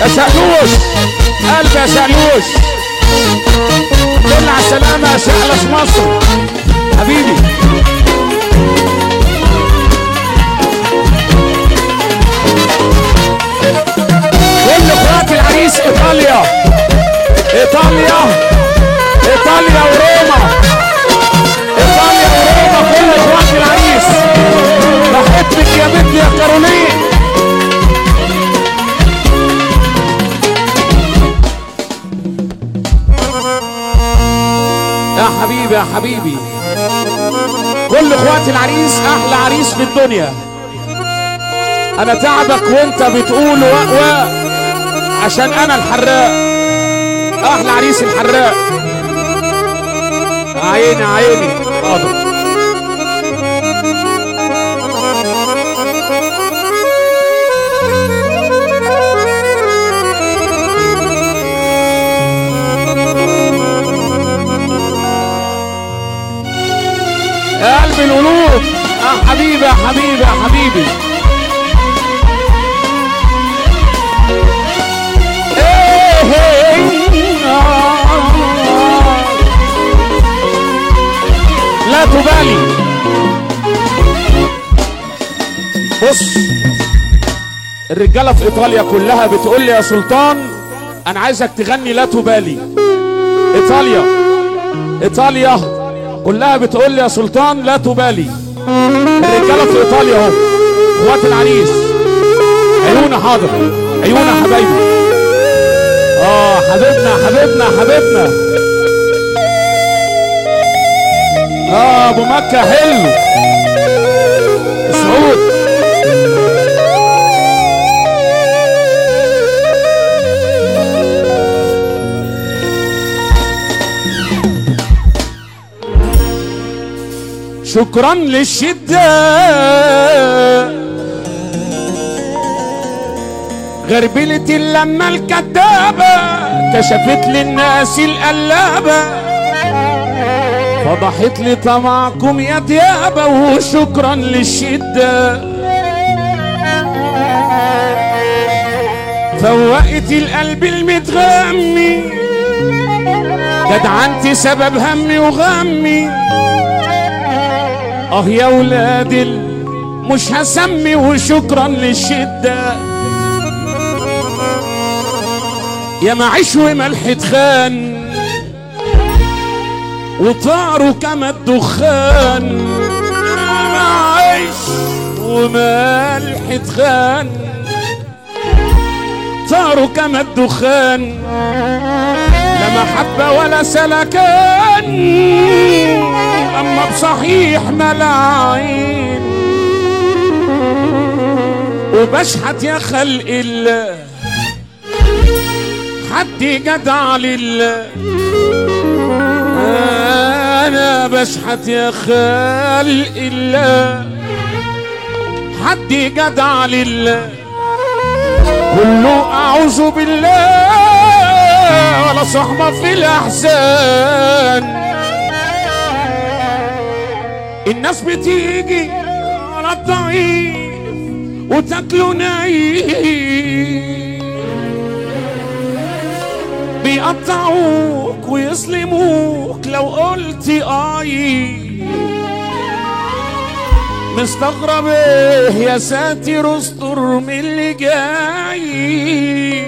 يا شقلوش قلب يا شقلوش دل على السلامة يا شقلش مصر حبيبي كل اخوات العريس ايطاليا ايطاليا ايطاليا وروما ايطاليا وروما كل اخوات العريس بحبك يا بنتي يا كارولين يا حبيبي يا حبيبي كل اخوات العريس احلى عريس في الدنيا انا تعبك وانت بتقول و و عشان انا الحراق احلى عريس الحراق عيني عيني حاضر يا قلب القلوب يا حبيبي يا حبيبي يا حبيبي إيه إيه آه. لا تبالي بص الرجاله في ايطاليا كلها بتقول لي يا سلطان انا عايزك تغني لا تبالي ايطاليا ايطاليا كلها بتقول لي يا سلطان لا تبالي الرجاله في ايطاليا اهو اخوات العريس عيونا حاضر عيونا حبايبي اه حبيبنا حبيبنا حبيبنا اه ابو مكه حلو سعود شكرا للشدة غربلة اللمة الكدابة كشفت للناس القلابة فضحت لي طمعكم يا ديابة وشكرا للشدة فوقت القلب المتغمي جدعنتي سبب همي وغمي اه يا ولاد ال- مش هسمي وشكرا للشدة يا معيش وملح تخان وطاروا كما الدخان معيش وملح تخان طاروا كما الدخان لا محبة ولا سلكان أما بصحيح ملاعين وبشحت يا خلق الله حد جدع لله أنا بشحت يا خلق الله حد جدع لله كله أعوذ بالله ولا صحبة في الأحزان الناس بتيجي على الضعيف وتاكله نايم بيقطعوك ويظلموك لو قلت اي مستغرب ايه يا ساتر استر من اللي جاي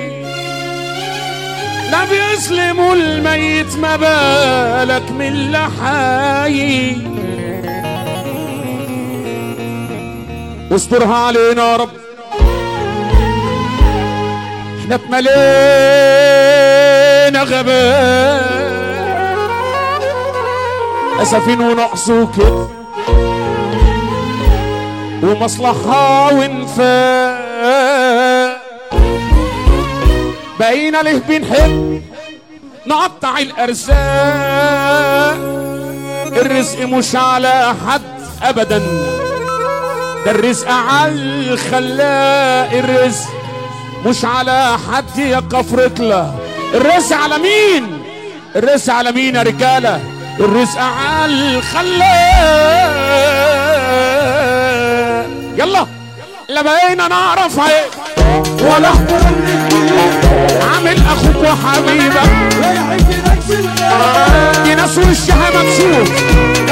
لا بيسلموا الميت ما بالك من اللي حي واسترها علينا يا رب احنا اتملينا غباء اسفين ونقص وكده ومصلحة وانفاق بقينا له بنحب نقطع الارزاق الرزق مش على حد ابدا ده الرزق على الخلاق الرزق مش على حد يا كفرتله الرزق على مين الرزق على مين يا رجاله الرزق على الخلاق يلا لا بقينا نعرف عيب ولا احترام للكبير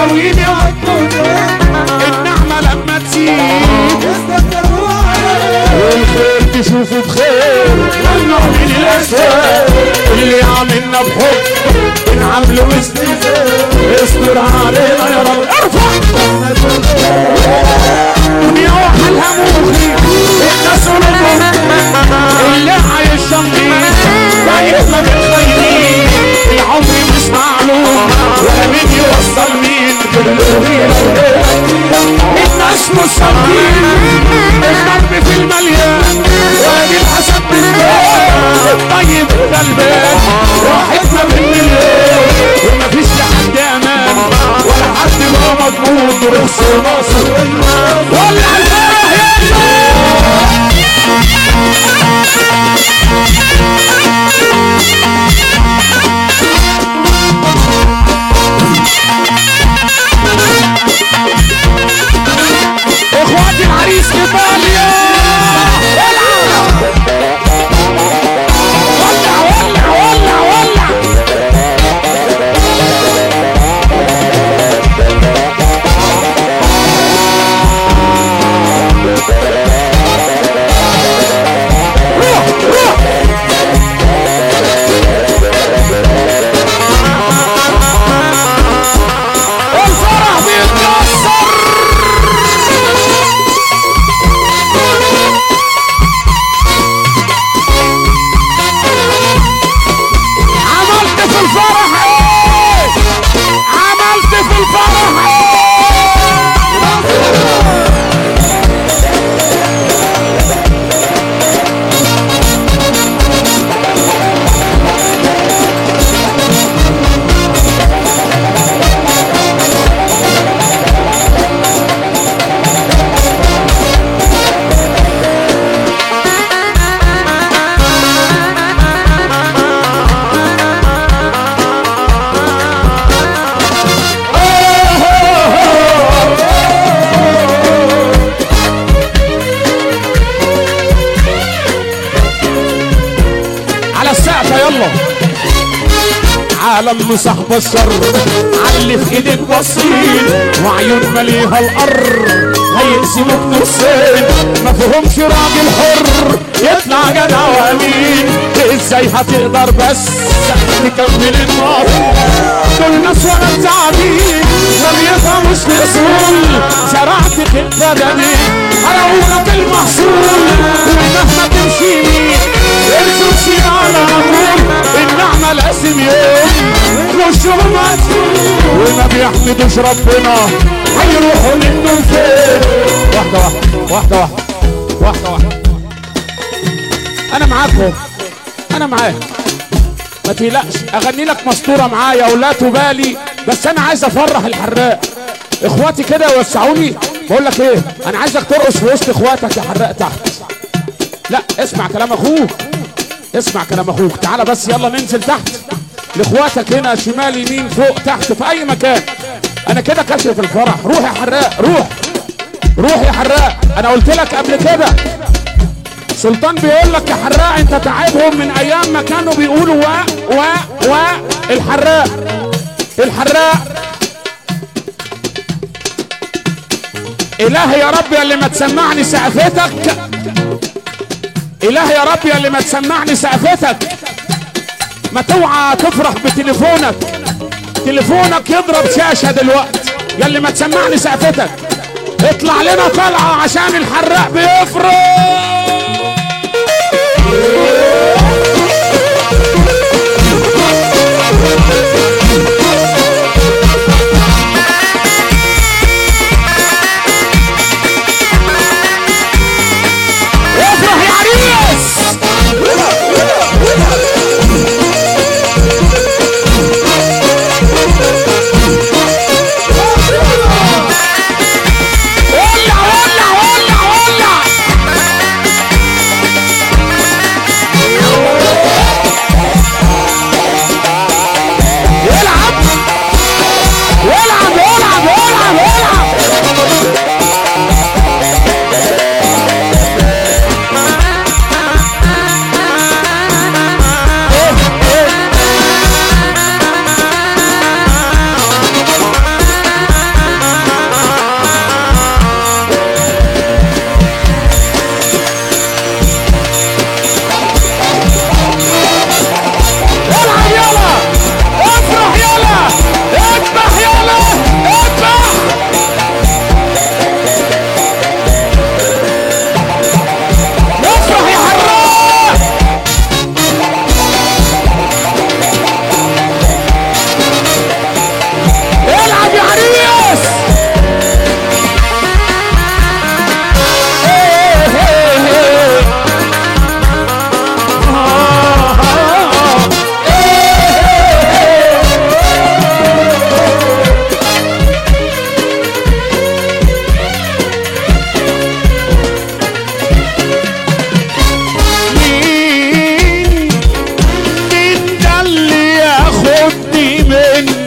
غاويين النعمة لما تزيد والخير تشوفه بخير والنوع من الاسود اللي عاملنا بحب بنعامله باستهزاء استر علينا يا رب ارفع دنيا وحالها مخي الناس ولدهم اللي عايش جنبي دايما بالخيرين العمر مش معلوم ولا مين يوصل مين الناس مصابين الضرب في المليان وادي الحسد بالبال الطيب غلبان راحتنا بالمليون ومفيش لحد امان ولا حد بقى مضمون رخص وناصر ولا الفرح يلا اخواتي العريس في ايطاليا العب ولع ولع ولع ولع روح روح الفرح بيتكسر عملت في الفرح ايه عملت في الفرح ايه على السقف يلا عالم صاحب الشر علي في ايدك بصين وعيون مليها القر هيقسموك نصين ما فيهمش راجل حر يطلع جدع وامين ازاي هتقدر بس تكمل النار دول ناس ولا تعبين ما بيفهموش الاصول زرعت كده جميل هرونا المحصول ومهما تمشي يمين ارجوك على طول النعمة لازم يوم وشه مسؤول وما بيحمدوش ربنا هيروحوا منه فين واحدة واحدة واحدة واحدة واحدة واحدة أنا معاكم أنا معاك ما تقلقش أغني لك مسطورة معايا ولا تبالي بس أنا عايز أفرح الحراق إخواتي كده يوسعوني بقول لك إيه أنا عايزك ترقص في وسط إخواتك يا حراق تحت لا اسمع كلام أخوك اسمع كلام اخوك تعالى بس يلا ننزل تحت لاخواتك هنا شمال يمين فوق تحت في اي مكان انا كده كشف الفرح روح يا حراق روح روح يا حراق انا قلت لك قبل كده سلطان بيقول لك يا حراق انت تعبهم من ايام ما كانوا بيقولوا و و و الحراق الحراق اله يا رب يا اللي ما تسمعني سقفتك اله يا رب يا اللي ما تسمعني سقفتك ما توعى تفرح بتليفونك تليفونك يضرب شاشة دلوقتي يا اللي ما تسمعني سقفتك اطلع لنا طلعة عشان الحراق بيفرق افرح يا عريس ولع ولع ولع ولع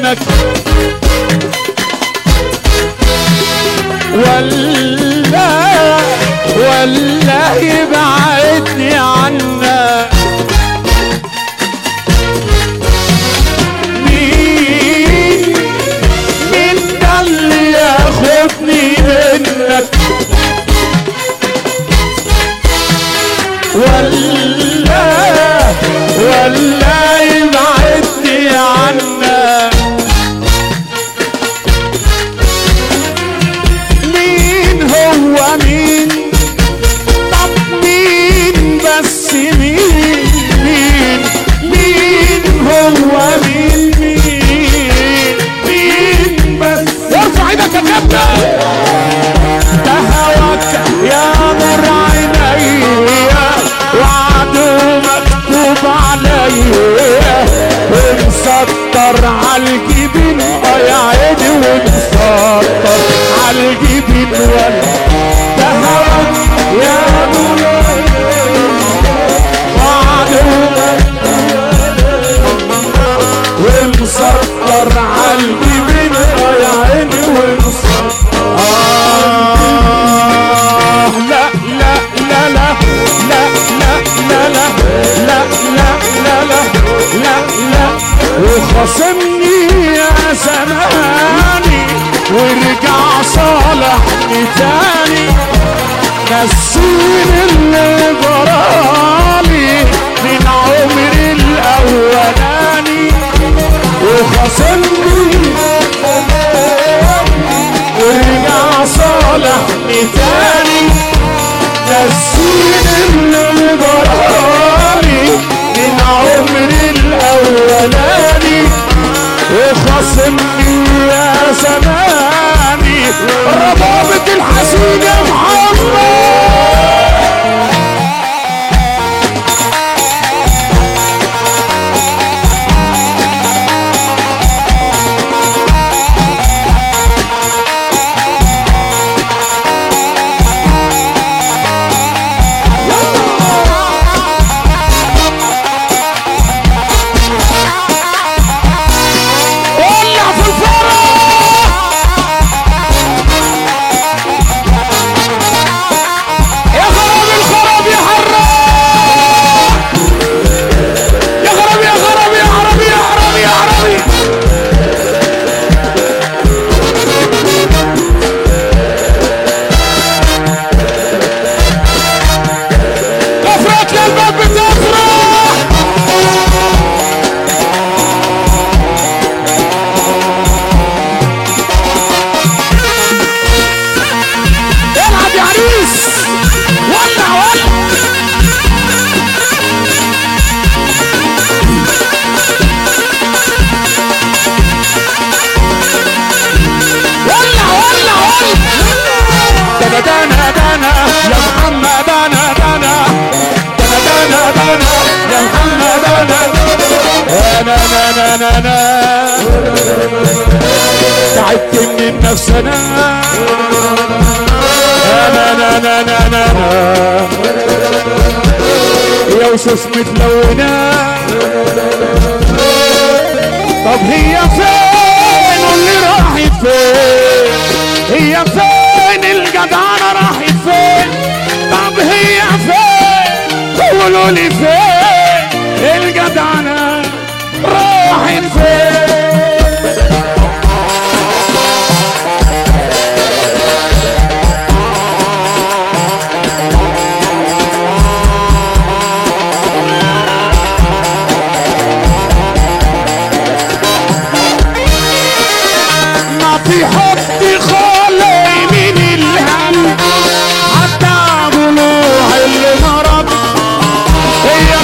منك ولا ولا يبعدني عنك مين مين ده اللي ياخدني منك ولا ولا يبعدني عنك مين هو مين طب مين بس مين مين مين هو مين مين مين بس ارفع ايدك يا كابتن ده هواك يا نور عينيا وعده مكتوب عليا ومسطر عالجبين اه يا عيني ومسطر عالجبين ولا ده هواك يا نور وعده ومسطر عالجبين اه يا عيني ومسطر آه لا لا لا لا لا لا لا لا لا لا لا لا لا لا وخاصمني يا زماني وارجع صالحني تاني نسيني اللي جرالي من عمري الاولاني وخاصمني ورجع صالحني تاني نسيني اللي جرالي من عمري الاولاني وخاصمني يا زماني ربابة الحزين يا محمد ولع في الفرح يا خراب الخراب يا حراق يا خراب يا خراب يا عربي يا عربي يا عربي كفرت للباب بتفرح العب يا عريس ولع ولع ولع ولع ولع دنا دنا يا محمد دنا دنا دنا دنا دنا يا محمد دنا انا انا انا انا تعبت من النفس انا انا انا انا انا انا انا يا وشوش متلونة طب هي فين واللي راحت فين هي فين الجدعنة راحت فين طب هي فين قولوا لي فين الجدعنة راحت فين ما في حد خالي من الهم حتى ضلوع المرض هي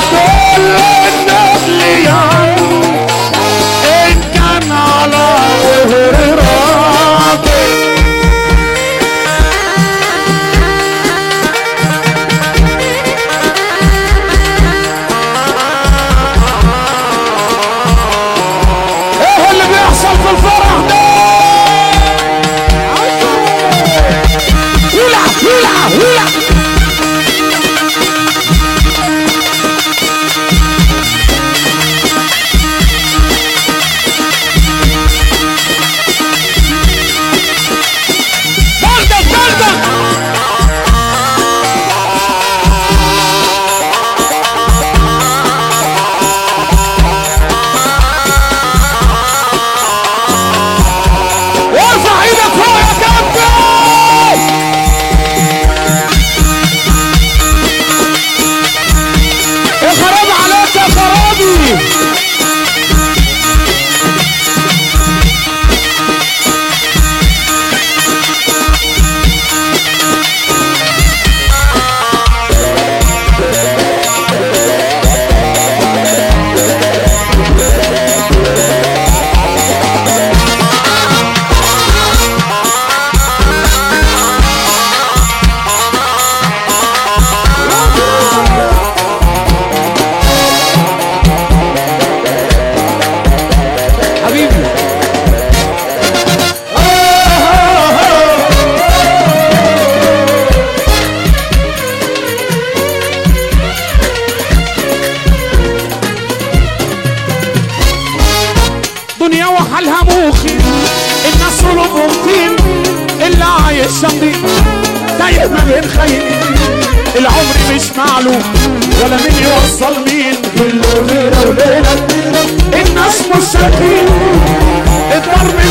دنيا وحالها موخي الناس قلوبهم طين اللي عايش شمري تايه ما بين خيرين العمر مش معلوم ولا مين يوصل مين كله ليلة وليلة الناس مشتاقين الضرب